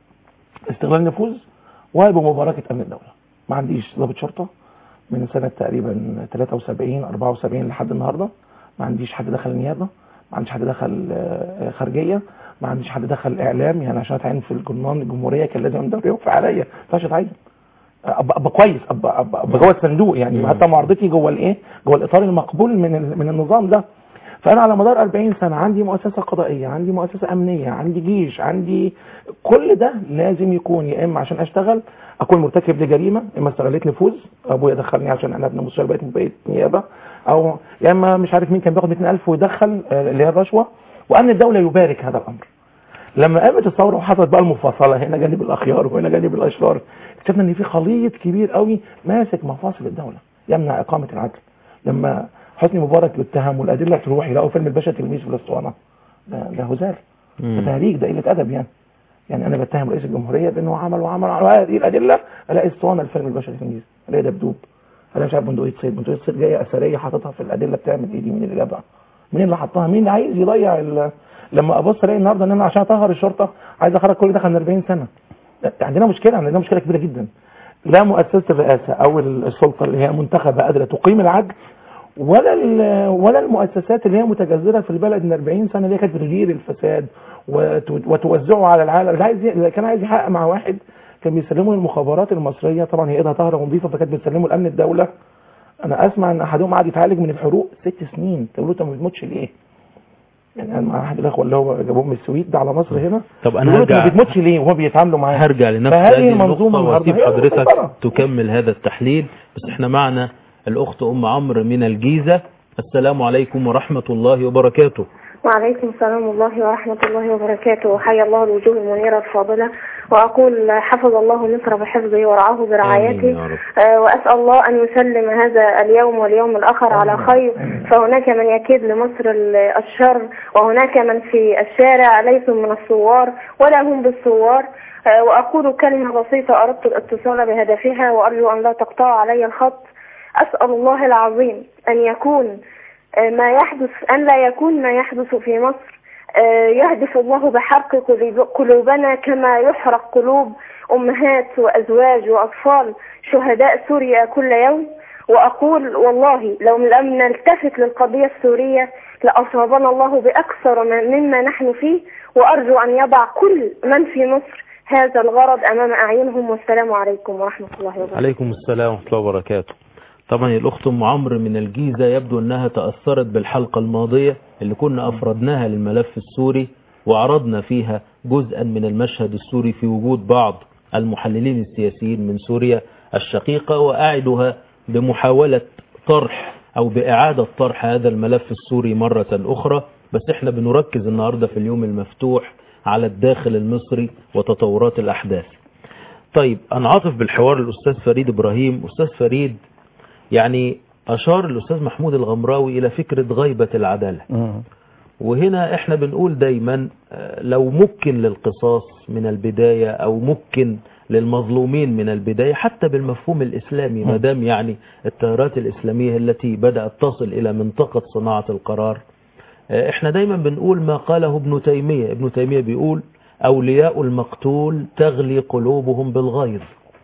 استغلال نفوذ وبمباركة أمن الدولة ما عنديش ضابط شرطة من سنة تقريبا 73 74 لحد النهاردة ما عنديش حد دخل النيابة ما عنديش حد دخل آه، خارجية ما عنديش حد دخل إعلام يعني عشان أتعين في الجرنان الجمهورية كان لازم الدوري يوقف عليا ما ينفعش أتعين ابقى أبقى كويس ابقى ابقى أبقى جوه الصندوق يعني حتى معارضتي جوه الايه جوه الاطار المقبول من ال- من النظام ده فانا على مدار 40 سنه عندي مؤسسه قضائيه عندي مؤسسه امنيه عندي جيش عندي كل ده لازم يكون يا اما عشان اشتغل اكون مرتكب لجريمه اما استغليت نفوذ ابويا دخلني عشان انا ابن مستشار بقيت بقيت نيابه او يا اما مش عارف مين كان بياخد 200000 ويدخل آه، اللي هي الرشوه وامن الدوله يبارك هذا الامر لما قامت الثوره وحصلت بقى المفاصله هنا جانب الاخيار وهنا جانب الاشرار اكتشفنا ان في خليط كبير قوي ماسك مفاصل الدوله يمنع اقامه العدل لما حسني مبارك يتهم والادله تروح يلاقوا فيلم الباشا تلميذ في الاسطوانه ده ده هزال ده تهريج ده قله ادب يعني يعني انا بتهم رئيس الجمهوريه بانه عمل وعمل وعمل هذه الادله الاقي اسطوانه الفيلم الباشا تلميذ الاقي دبدوب انا مش عارف بندقيه صيد بندقيه صيد جايه اثريه حاططها في الادله بتعمل ايه دي مين اللي جابها مين اللي حطها مين اللي عايز يضيع ال- لما ابص الاقي النهارده ان انا عشان اطهر الشرطه عايز اخرج كل ده من 40 سنه عندنا مشكله عندنا مشكله كبيره جدا لا مؤسسه الرئاسه او السلطه اللي هي منتخبه قادره تقيم العدل ولا ال- ولا المؤسسات اللي هي متجذره في البلد من 40 سنه اللي هي كانت بتدير الفساد وت- وتوزعه على العالم اللي عايز ي- اللي كان عايز يحقق مع واحد كان بيسلمه للمخابرات المصريه طبعا هي ايدها طاهره ونظيفه فكانت بتسلمه لامن الدوله انا اسمع ان احدهم قعد يتعالج من الحروق ست سنين تقول له انت ما بتموتش ليه؟ يعني انا مع احد الاخوه اللي هو جابوهم من السويد ده على مصر هنا طب انا بيقولوا ما هرجع بتموتش ليه وهو بيتعاملوا معاه هرجع لنفس فهذه هذه المنظومة النقطة واسيب النهاردة هي حضرتك مسيطرة. تكمل هذا التحليل بس احنا معنا الأخت أم عمرو من الجيزة السلام عليكم ورحمة الله وبركاته وعليكم السلام الله ورحمة الله وبركاته حيا الله الوجوه المنيرة الفاضلة وأقول حفظ الله مصر بحفظه ورعاه آمين برعايته يا رب آه، وأسأل الله أن يسلم هذا اليوم واليوم الآخر على خير فهناك من يكيد لمصر ال- الشر وهناك من في الشارع ليسوا من الثوار ولا هم بالثوار آه، وأقول كلمة بسيطة أردت الاتصال بهدفها وأرجو أن لا تقطع علي الخط أسأل الله العظيم أن يكون آه، ما يحدث أن لا يكون ما يحدث في مصر آه، يهدف الله بحرق قلوب- قلوبنا كما يحرق قلوب أمهات وأزواج وأطفال شهداء سوريا كل يوم وأقول والله لو لم نلتفت للقضية السورية لأصابنا الله بأكثر من- مما نحن فيه وأرجو أن يضع كل من في مصر هذا الغرض أمام أعينهم والسلام عليكم ورحمة الله وبركاته عليكم السلام ورحمة الله وبركاته طبعا الأخت أم عمرو من الجيزة يبدو أنها تأثرت بالحلقة الماضية اللي كنا أفردناها للملف السوري وعرضنا فيها جزءا من المشهد السوري في وجود بعض المحللين السياسيين من سوريا الشقيقة وأعدها بمحاولة طرح أو بإعادة طرح هذا الملف السوري مرة أخرى بس احنا بنركز النهاردة في اليوم المفتوح على الداخل المصري وتطورات الأحداث طيب أنعطف بالحوار الأستاذ فريد إبراهيم أستاذ فريد يعني أشار الأستاذ محمود الغمراوي إلى فكرة غيبة العدالة مم. وهنا احنا بنقول دايما آه، لو ممكن للقصاص من البداية او ممكن للمظلومين من البداية حتى بالمفهوم الاسلامي ما دام يعني التيارات الاسلامية التي بدأت تصل الى منطقة صناعة القرار آه، احنا دايما بنقول ما قاله ابن تيمية ابن تيمية بيقول اولياء المقتول تغلي قلوبهم بالغيظ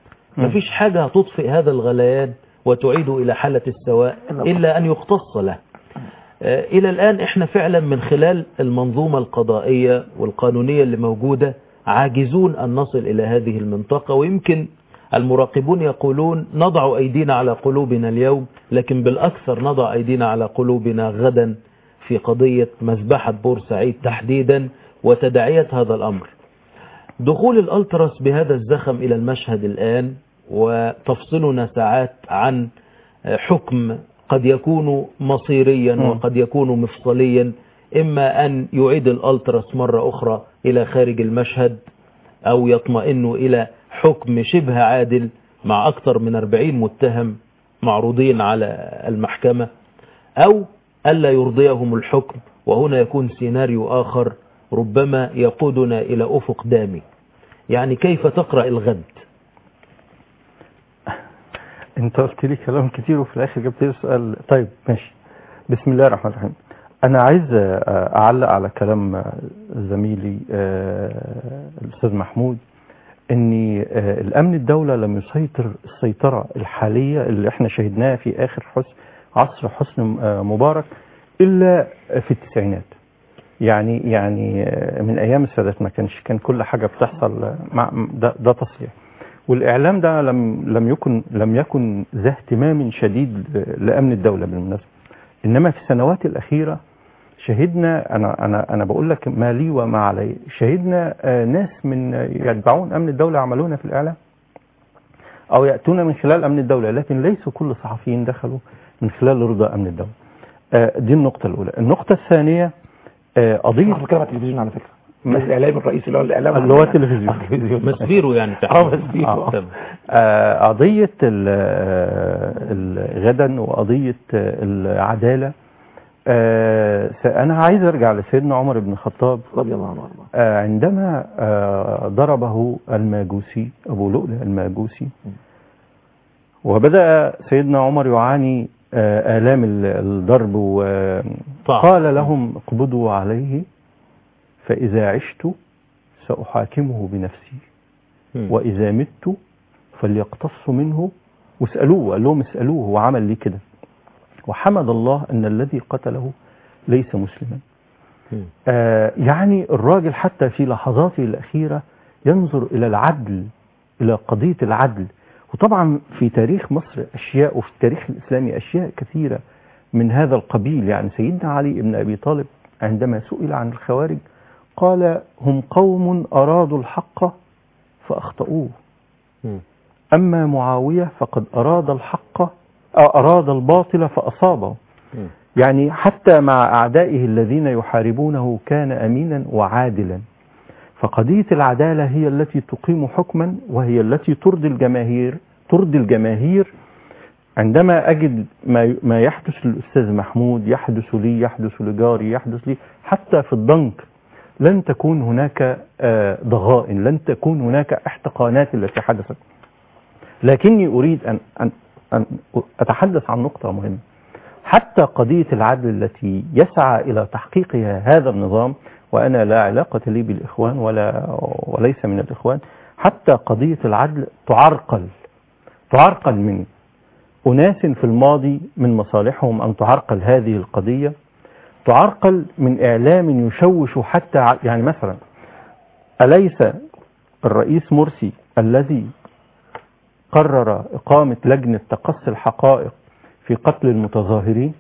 مفيش حاجة هتطفئ هذا الغليان وتعيده الى حالة السواء الا ان يقتص له آه، إلى الآن إحنا فعلا من خلال المنظومة القضائية والقانونية اللي موجودة عاجزون أن نصل إلى هذه المنطقة ويمكن المراقبون يقولون نضع أيدينا على قلوبنا اليوم لكن بالأكثر نضع أيدينا على قلوبنا غدا في قضية مذبحة بورسعيد تحديدا وتداعية هذا الأمر دخول الألتراس بهذا الزخم إلى المشهد الآن وتفصلنا ساعات عن حكم قد يكون مصيريا مم. وقد يكون مفصليا إما أن يعيد الألتراس مرة أخرى إلى خارج المشهد أو يطمئن إلى حكم شبه عادل مع أكثر من 40 متهم معروضين على المحكمة أو ألا يرضيهم الحكم وهنا يكون سيناريو آخر ربما يقودنا إلى أفق دامي يعني كيف تقرأ الغد انت قلت لي كلام كتير وفي الاخر جبت لي سؤال طيب ماشي بسم الله الرحمن الرحيم انا عايز آه، اعلق على كلام آه، زميلي آه، الاستاذ محمود ان آه، الامن الدوله لم يسيطر السيطره الحاليه اللي احنا شهدناها في اخر حسن عصر حسن آه، مبارك الا في التسعينات يعني يعني آه، من ايام السادات ما كانش كان كل حاجه بتحصل آه، مع ده, ده تصريح والاعلام ده لم لم يكن لم يكن ذا اهتمام شديد لامن الدوله بالمناسبه انما في السنوات الاخيره شهدنا انا انا انا بقول لك ما لي وما علي شهدنا آه، ناس من يتبعون امن الدوله يعملون في الاعلام او ياتون من خلال امن الدوله لكن ليسوا كل الصحفيين دخلوا من خلال رضا امن الدوله آه، دي النقطه الاولى النقطه الثانيه آه، قضيه انا بتكلم على التلفزيون على فكره الاعلام الرئيسي اللي هو الاعلام اللي هو التلفزيون مسبيرو يعني اه تحديدا مسبيرو. آه. تمام. آه، قضية ال- آه، ال- غدا وقضية آه، العدالة آه، س- أنا عايز أرجع لسيدنا عمر بن الخطاب رضي الله عنه وارضاه آه، عندما آه، ضربه الماجوسي أبو لؤلؤ الماجوسي وبدأ سيدنا عمر يعاني آه، آلام ال- الضرب وقال لهم اقبضوا عليه فإذا عشت سأحاكمه بنفسي مم. وإذا مت فليقتص منه واسألوه قال لهم اسألوه هو عمل ليه كده وحمد الله أن الذي قتله ليس مسلما مم. آه يعني الراجل حتى في لحظاته الأخيرة ينظر إلى العدل إلى قضية العدل وطبعا في تاريخ مصر أشياء وفي التاريخ الإسلامي أشياء كثيرة من هذا القبيل يعني سيدنا علي بن أبي طالب عندما سئل عن الخوارج قال هم قوم أرادوا الحق فأخطأوه مم. أما معاوية فقد أراد الحق أو أراد الباطل فأصابه مم. يعني حتى مع أعدائه الذين يحاربونه كان أمينا وعادلا فقضية العدالة هي التي تقيم حكما وهي التي ترضي الجماهير ترضي الجماهير عندما أجد ما ما يحدث للأستاذ محمود يحدث لي يحدث لجاري يحدث لي حتى في الضنك لن تكون هناك آه، ضغائن لن تكون هناك احتقانات التي حدثت لكني أريد أن, أن, أن أتحدث عن نقطة مهمة حتى قضية العدل التي يسعى إلى تحقيقها هذا النظام وأنا لا علاقة لي بالإخوان ولا وليس من الإخوان حتى قضية العدل تعرقل تعرقل من أناس في الماضي من مصالحهم أن تعرقل هذه القضية تعرقل من إعلام يشوش حتى ع- يعني مثلا أليس الرئيس مرسي الذي قرر إقامة لجنة تقصي الحقائق في قتل المتظاهرين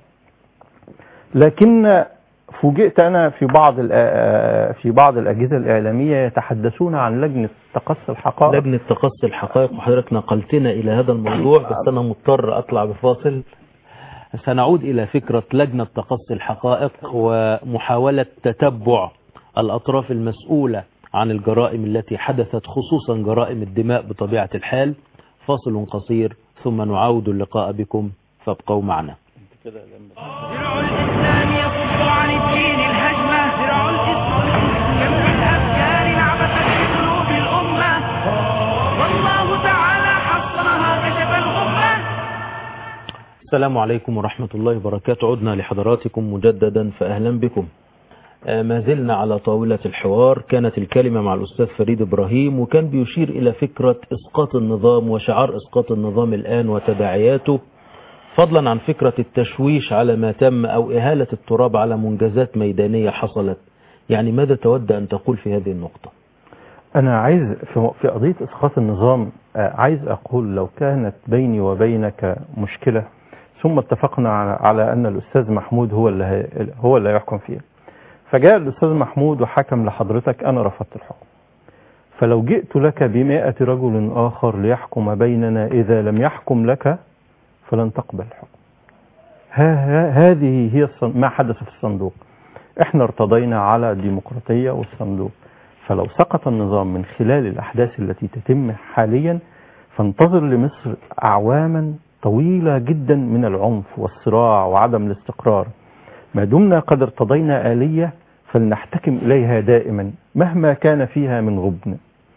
لكن فوجئت أنا في بعض الأ- في بعض الأجهزة الإعلامية يتحدثون عن لجنة تقصي الحقائق لجنة تقصي الحقائق وحضرتك نقلتنا إلى هذا الموضوع بس أنا مضطر أطلع بفاصل سنعود إلى فكرة لجنة تقصي الحقائق ومحاولة تتبع الأطراف المسؤولة عن الجرائم التي حدثت خصوصا جرائم الدماء بطبيعة الحال فاصل قصير ثم نعاود اللقاء بكم فابقوا معنا درع الإسلام يصد عن الدين الهجمة درع الإسلام كم من أفكار عبثت في قلوب الأمة والله تعالى حصرها كشف الغمة السلام عليكم ورحمة الله وبركاته عدنا لحضراتكم مجددا فأهلا بكم آه، ما زلنا على طاولة الحوار كانت الكلمة مع الأستاذ فريد إبراهيم وكان بيشير إلى فكرة إسقاط النظام وشعار إسقاط النظام الآن وتداعياته فضلا عن فكرة التشويش على ما تم أو إهالة التراب على منجزات ميدانية حصلت يعني ماذا تود أن تقول في هذه النقطة أنا عايز في في قضية إسقاط النظام آه، عايز أقول لو كانت بيني وبينك مشكلة ثم اتفقنا على- على أن الأستاذ محمود هو اللي هي- هو اللي يحكم فيها فجاء الأستاذ محمود وحكم لحضرتك أنا رفضت الحكم فلو جئت لك بمائة رجل آخر ليحكم بيننا إذا لم يحكم لك فلن تقبل الحكم ها ها هذه هي الصن- ما حدث في الصندوق احنا ارتضينا على الديمقراطية والصندوق فلو سقط النظام من خلال الأحداث التي تتم حاليا فانتظر لمصر أعواما طويلة جدا من العنف والصراع وعدم الاستقرار ما دمنا قد ارتضينا آلية فلنحتكم إليها دائما مهما كان فيها من غبن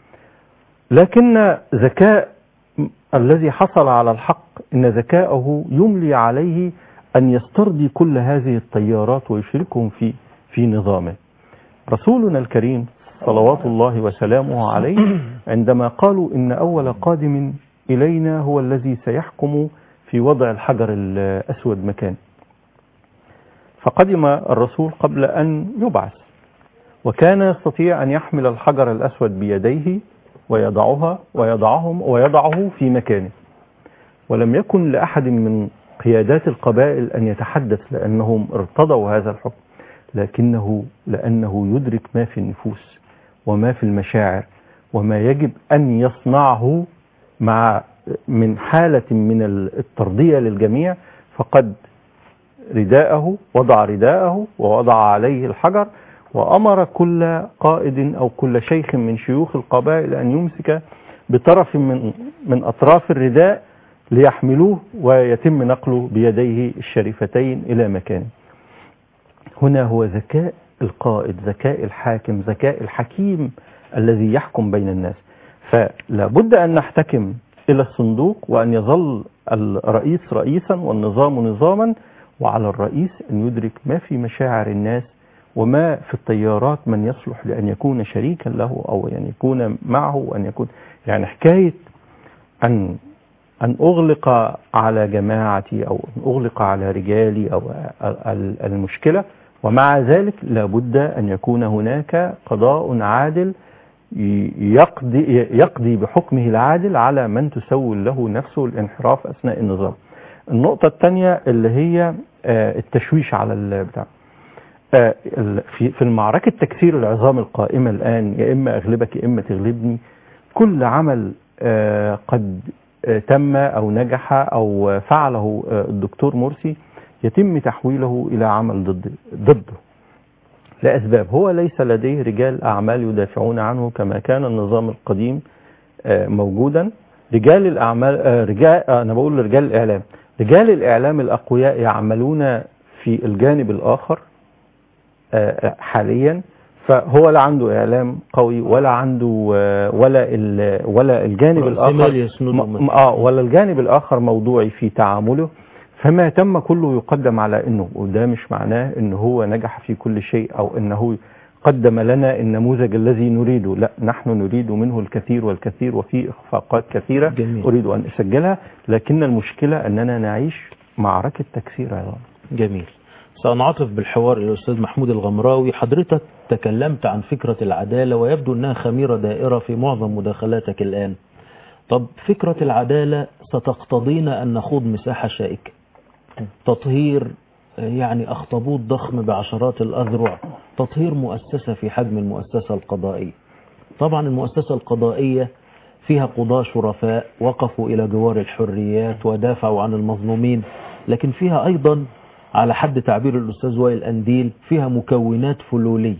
لكن ذكاء الذي حصل على الحق إن ذكاءه يملي عليه أن يسترضي كل هذه التيارات ويشركهم في في نظامه رسولنا الكريم صلوات الله وسلامه عليه عندما قالوا إن أول قادم إلينا هو الذي سيحكم في وضع الحجر الأسود مكان فقدم الرسول قبل أن يبعث وكان يستطيع أن يحمل الحجر الأسود بيديه ويضعها ويضعهم ويضعه في مكانه ولم يكن لأحد من قيادات القبائل أن يتحدث لأنهم ارتضوا هذا الحكم لكنه لأنه يدرك ما في النفوس وما في المشاعر وما يجب أن يصنعه مع من حالة من الترضية للجميع فقد رداءه وضع رداءه ووضع عليه الحجر وأمر كل قائد أو كل شيخ من شيوخ القبائل أن يمسك بطرف من من أطراف الرداء ليحملوه ويتم نقله بيديه الشريفتين إلى مكانه هنا هو ذكاء القائد ذكاء الحاكم ذكاء الحكيم الذي يحكم بين الناس فلا بد أن نحتكم إلى الصندوق وأن يظل الرئيس رئيسا والنظام نظاما وعلى الرئيس أن يدرك ما في مشاعر الناس وما في التيارات من يصلح لأن يكون شريكا له أو أن يكون معه وأن يكون يعني حكاية أن أن أغلق على جماعتي أو أن أغلق على رجالي أو المشكلة ومع ذلك لابد أن يكون هناك قضاء عادل يقضي, يقضي بحكمه العادل على من تسول له نفسه الانحراف أثناء النظام النقطة الثانية اللي هي التشويش على البتاع آه، ال- في في المعركة تكسير العظام القائمة الآن يا إما أغلبك يا إما تغلبني كل عمل آه، قد آه، تم أو نجح أو فعله آه، الدكتور مرسي يتم تحويله إلى عمل ضد ضده لأسباب هو ليس لديه رجال أعمال يدافعون عنه كما كان النظام القديم آه، موجودا رجال الأعمال آه، رجال آه، أنا بقول رجال الإعلام رجال الإعلام الأقوياء يعملون في الجانب الآخر آه، حاليا فهو لا عنده إعلام قوي ولا عنده آه، ولا ال- ولا الجانب رأس مال الآخر يسنده م- مثلا. اه ولا الجانب الآخر موضوعي في تعامله فما تم كله يقدم على انه وده مش معناه ان هو نجح في كل شيء او انه قدم لنا النموذج الذي نريده لا نحن نريد منه الكثير والكثير وفي اخفاقات كثيرة جميل. اريد ان اسجلها لكن المشكلة اننا نعيش معركة تكسير عظام جميل سأنعطف بالحوار إلى الأستاذ محمود الغمراوي حضرتك تكلمت عن فكرة العدالة ويبدو أنها خميرة دائرة في معظم مداخلاتك الآن طب فكرة العدالة ستقتضينا أن نخوض مساحة شائكة تطهير آه، يعني أخطبوط ضخم بعشرات الأذرع تطهير مؤسسة في حجم المؤسسة القضائية طبعا المؤسسة القضائية فيها قضاة شرفاء وقفوا إلى جوار الحريات ودافعوا عن المظلومين لكن فيها أيضا على حد تعبير الأستاذ وائل أنديل فيها مكونات فلولية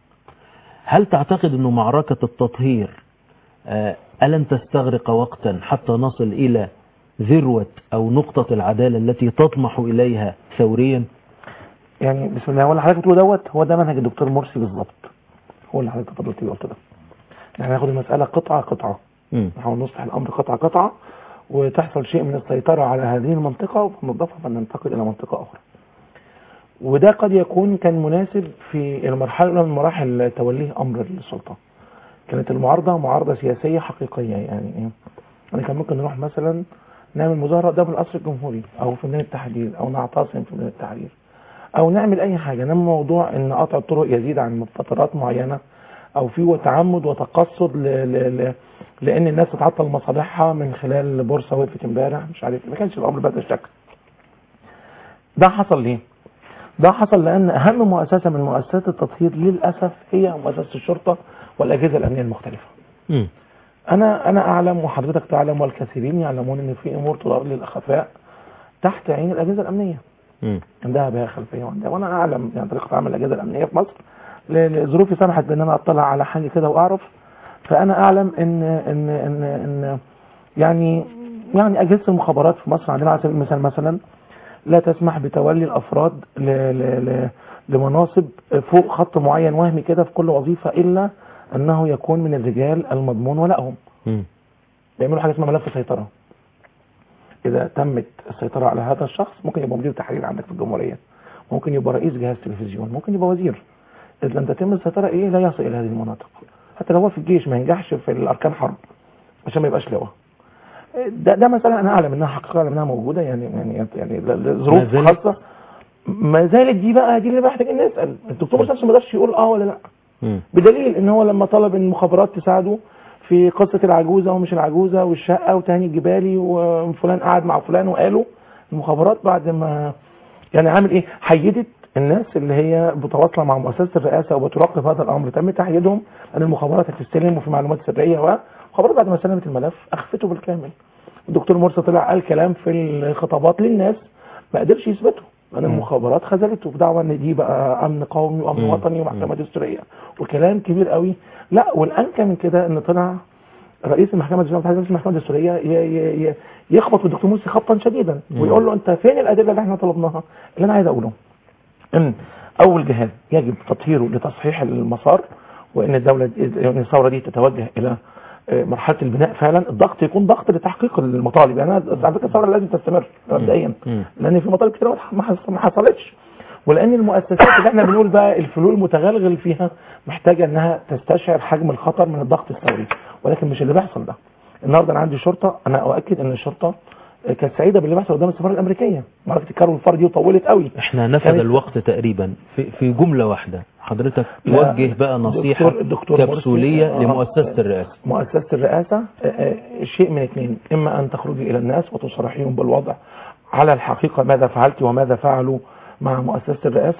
هل تعتقد أن معركة التطهير آه، ألن تستغرق وقتا حتى نصل إلى ذروة أو نقطة العدالة التي تطمح إليها ثوريا يعني بسم الله هو اللي حضرتك بتقوله دوت هو ده منهج الدكتور مرسي بالظبط هو اللي حضرتك فضلت قلت ده احنا هناخد المسألة قطعة قطعة مم. نحاول نصلح الأمر قطعة قطعة وتحصل شيء من السيطرة على هذه المنطقة وننظفها فننتقل إلى منطقة أخرى وده قد يكون كان مناسب في المرحلة الأولى من مراحل توليه أمر السلطة كانت المعارضة معارضة سياسية حقيقية يعني إيه؟ يعني كان ممكن نروح مثلا نعمل مظاهرة قدام القصر الجمهوري أو في ميدان التحرير أو نعتصم في ميدان التحرير أو نعمل أي حاجة إنما موضوع إن قطع الطرق يزيد عن فترات معينة أو في تعمد وتقصد ل... ل... ل... لأن الناس تتعطل مصالحها من خلال بورصة وقفت امبارح مش عارف ما كانش الأمر بهذا الشكل ده حصل ليه؟ ده حصل لأن أهم مؤسسة من مؤسسات التطهير للأسف هي مؤسسة الشرطة والأجهزة الأمنية المختلفة مم. أنا أنا أعلم وحضرتك تعلم والكثيرين يعلمون إن في أمور تدار للخفاء تحت عين الأجهزة الأمنية مم. عندها بها خلفية وعندها وأنا أعلم يعني طريقة عمل الأجهزة الأمنية في مصر ل- لظروفي سمحت بإن أنا أطلع على حاجة كده وأعرف فأنا أعلم إن إن إن إن يعني يعني أجهزة المخابرات في مصر عندنا على سبيل المثال مثلا لا تسمح بتولي الأفراد ل ل ل لمناصب فوق خط معين وهمي كده في كل وظيفة إلا أنه يكون من الرجال المضمون ولائهم مم. بيعملوا حاجة اسمها ملف سيطرة إذا تمت السيطرة على هذا الشخص ممكن يبقى مدير تحرير عندك في الجمهورية ممكن يبقى رئيس جهاز تلفزيون ممكن يبقى وزير إذا لم تتم السيطرة إيه لا يصل إلى هذه المناطق حتى لو هو في الجيش ما ينجحش في الأركان حرب عشان ما يبقاش لواء ده ده مسألة أنا أعلم إنها حقيقة أعلم إنها موجودة يعني يعني يعني ل- ما لظروف زالت؟ خاصة ما زالت دي بقى دي اللي محتاج إن نسأل الدكتور نفسه ما قدرش يقول أه ولا لأ مم. بدليل ان هو لما طلب ان المخابرات تساعده في قصة العجوزة ومش العجوزة والشقة وتهاني الجبالي وفلان قعد مع فلان وقالوا المخابرات بعد ما يعني عامل ايه حيدت الناس اللي هي متواصلة مع مؤسسة الرئاسة وبتراقب هذا الامر تم تحييدهم ان المخابرات هتستلم وفي معلومات سرية والمخابرات بعد ما سلمت الملف اخفته بالكامل الدكتور مرسي طلع قال كلام في الخطابات للناس ما قدرش يثبته لان المخابرات خذلته بدعوى ان دي بقى امن قومي وامن مم. وطني ومحكمه دستوريه وكلام كبير قوي لا والانكى من كده ان طلع رئيس المحكمه الدستوريه رئيس المحكمه الدستوريه ي- ي- ي- يخبط في الدكتور مرسي خبطا شديدا ويقول له انت فين الادله اللي احنا طلبناها اللي انا عايز اقوله ان اول جهاز يجب تطهيره لتصحيح المسار وان الدوله يعني الثوره دي تتوجه الى آه، مرحله البناء فعلا الضغط يكون ضغط لتحقيق المطالب يعني انا على فكره الثوره لازم تستمر مبدئيا مم. لان في مطالب كتير ما حص- ما حصلتش ولان المؤسسات اللي احنا بنقول بقى الفلول متغلغل فيها محتاجه انها تستشعر حجم الخطر من الضغط الثوري ولكن مش اللي بيحصل ده النهارده انا عندي شرطه انا اؤكد ان الشرطه آه، كانت سعيده باللي بيحصل قدام السفاره الامريكيه معركه الكارو الفردي وطولت قوي احنا نفذ كانت- الوقت تقريبا في, في جملة واحدة حضرتك لا، توجه بقى نصيحة دكتور- دكتور مرسي، كبسولية آه، لمؤسسة الرئاسة مؤسسة الرئاسة آه، آه، شيء من اثنين إما أن تخرجي إلى الناس وتصرحيهم بالوضع على الحقيقة ماذا فعلت وماذا فعلوا مع مؤسسة الرئاسة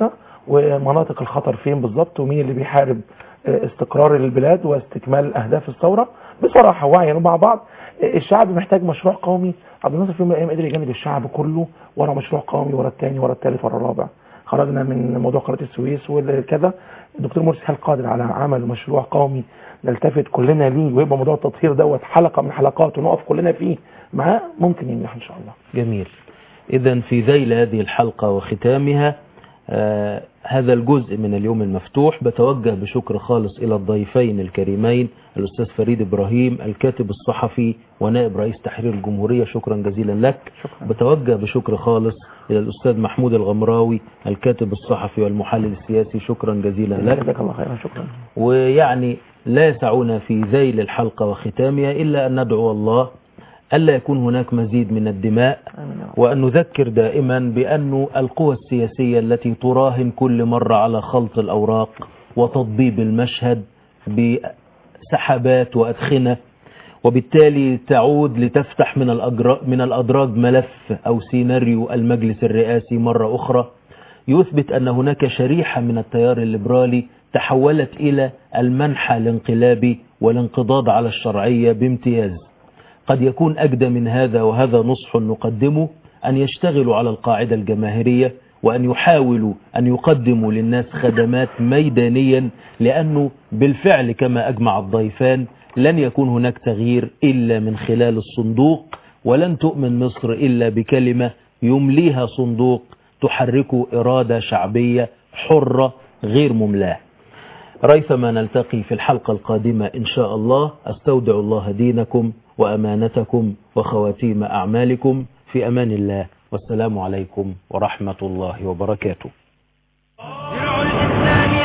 ومناطق الخطر فين بالظبط ومين اللي بيحارب آه، استقرار البلاد واستكمال اهداف الثوره بصراحه وعيا مع بعض آه، الشعب محتاج مشروع قومي عبد الناصر في يوم من الايام قدر يجند الشعب كله ورا مشروع قومي ورا الثاني ورا الثالث ورا الرابع خرجنا من موضوع قناه السويس وكذا الدكتور مرسي هل قادر على عمل مشروع قومي نلتفت كلنا ليه ويبقى موضوع التطهير دوت حلقه من حلقات ونقف كلنا فيه معاه ممكن ينجح ان شاء الله جميل إذا في ذيل هذه الحلقة وختامها آه هذا الجزء من اليوم المفتوح بتوجه بشكر خالص إلى الضيفين الكريمين الأستاذ فريد إبراهيم الكاتب الصحفي ونائب رئيس تحرير الجمهورية شكرا جزيلا لك شكرا. بتوجه بشكر خالص إلى الأستاذ محمود الغمراوي الكاتب الصحفي والمحلل السياسي شكرا جزيلا لك جزاك الله خيرا شكرا ويعني لا يسعنا في ذيل الحلقة وختامها إلا أن ندعو الله ألا يكون هناك مزيد من الدماء آمين يا رب. وأن نذكر دائما بأن القوى السياسية التي تراهن كل مرة على خلط الأوراق وتضبيب المشهد بسحبات وأدخنة وبالتالي تعود لتفتح من الأجرا- من الأدراج ملف أو سيناريو المجلس الرئاسي مرة أخرى يثبت أن هناك شريحة من التيار الليبرالي تحولت إلى المنحى الانقلابي والانقضاض على الشرعية بامتياز قد يكون أجدى من هذا وهذا نصح نقدمه أن يشتغلوا على القاعدة الجماهيرية وأن يحاولوا أن يقدموا للناس خدمات ميدانيا لأنه بالفعل كما أجمع الضيفان لن يكون هناك تغيير إلا من خلال الصندوق ولن تؤمن مصر إلا بكلمة يمليها صندوق تحرك إرادة شعبية حرة غير مملاه ريثما نلتقي في الحلقة القادمة إن شاء الله أستودع الله دينكم وأمانتكم وخواتيم أعمالكم في أمان الله والسلام عليكم ورحمة الله وبركاته درع الإسلام